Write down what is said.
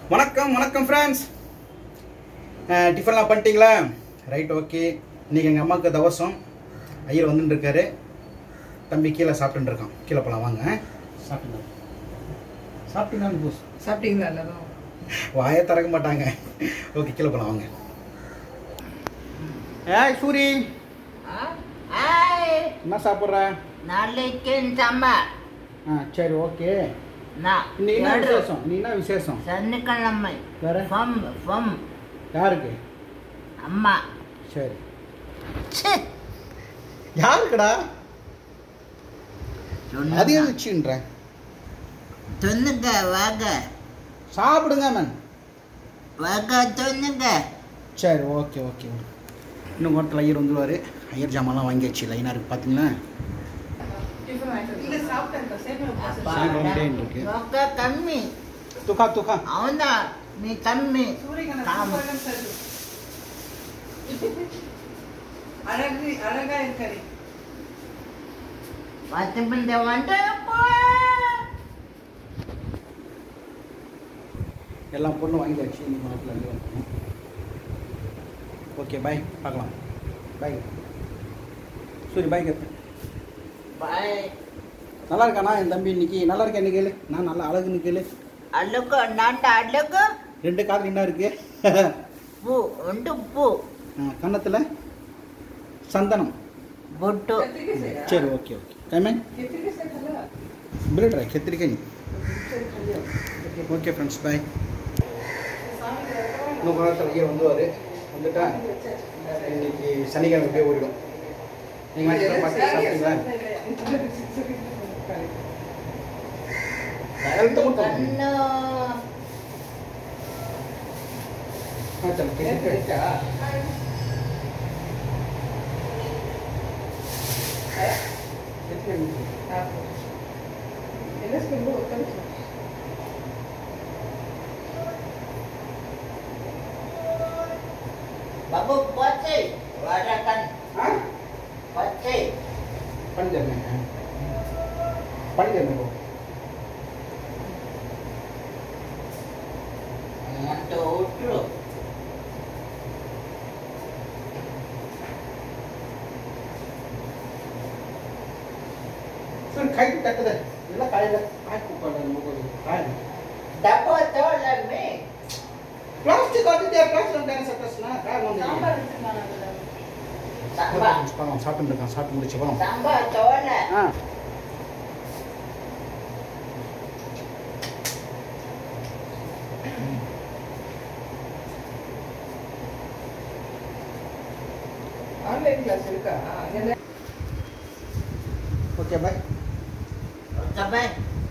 வணக்கம் வணக்கம் ஃப்ரெண்ட்ஸ் டிஃபன்லாம் பண்ணிட்டீங்களா ரைட் ஓகே இன்னைக்கு எங்கள் அம்மாவுக்கு தவசம் ஐயர் வந்துட்டு இருக்காரு தம்பி கீழே சாப்பிட்டுட்டு இருக்கான் கீழே போகலாம் வாங்க சாப்பிட்டு சாப்பிட்டீங்களான்னு பூஸ் சாப்பிட்டீங்களா எல்லாரும் வாயை திறக்க மாட்டாங்க ஓகே கீழே போகலாம் வாங்க ஏய் சூரி ஆய் என்ன சாப்பிட்ற நாளைக்கு சாம்பார் ஆ சரி ஓகே நான் இன்னைக்கு என்ன எடு. விசேஷம் இன்னைக்கு என்ன விசேஷம் சனிக்கிழமை வேற ஃபம் ஃபம் யாருக்கு அம்மா சரி ச்சே யாருக்குடா சொன்ன அதிகம் வச்சுன்றேன் சொன்னுங்க வாங்க சாப்பிடுங்க மேன் வாங்க சொன்னுங்க சரி ஓகே ஓகே இன்னும் ஓட்டல் ஐயர் வந்துடுவார் ஐயர் ஜாமான்லாம் வாங்கியாச்சு லைனாக இருக்குது பார்த்தீங்களா இல்ல சாப்பிட்டேன் சேமியா உப்புமா சாயங்காலம் வந்துட்டே இருக்கு. நோக்க கம்மி துக்கா துக்கா అవునా నీ కమ్మి சூரியகாந்தி காம். சூப்பராக சார் அழகு அழகா இருக்காரு పత్తి పిండి వంట எல்லா பொருளும் வாங்கியாச்சு இன்னைக்கு ஓட்டல் ஐயர் வந்துடும் ஓகே பாய் பார்க்கலாம் பாய் சரி பாய் கத்து బాయ్ நல்லா இருக்கானா என் தம்பி இன்னைக்கு நல்லா இருக்கேன் என்ன கேளு நான் நல்லா அழகுன்னு கேளு అల్లుకు నాంట అల్లుకు ரெண்டு காது என்ன இருக்கு పూ ఉండు పూ கன்னத்தில் சந்தனம் బొట్టు கத்திரிக்காய் செய்யா? சரி ஓகே ஓகே டைமேன் கத்திரிக்காய் சேர்க்கல? பிரெட் கத்திரிக்காய் சரி, கல்யாணம். ஓகே ஃப்ரெண்ட்ஸ் பாய் சாமிக்கு வைக்கவா? இன்னும் கொஞ்ச நேரத்தில் ஐயர் வந்துவார் வந்துட்டா இன்னைக்கு சனிக்கிழமை போய் ஓடிடும் நீங்கள் மேட்ச் பார்த்து சாப்பிட்டீங்களா ஹெல்த் மட்டும் కన్ను ஆ, சரி, கேட்டு. என்ன ஸ்கூல் உட்காந்து బాబు పోతే వాడకన్ ஆ పోతే பண்ணி தரேன் பண்ணி தரேன் bro. అంత ఉట్రు சரி கை தட்டுது எல்லாம் காலையில் காய் கூப்பாடு நம்ம காய் డబ్బు తోలమ్మి பிளாஸ்டிக் வந்துட்டு பிளாஸ்டிக் டான்ஸ் சட்டஸ்னா காய் வந்து சாம்பார் வச்சிருந்தாங்க அதுல. సంబా பழம் சாப்பிட்டு இருக்கான் சாப்பிட்டு முடிச்சு பழம் సంబా తోల ஆ ஆன்லைன் கிளாஸ் இருக்கா என்ன ஓகே பாய் ఓకే బాయ్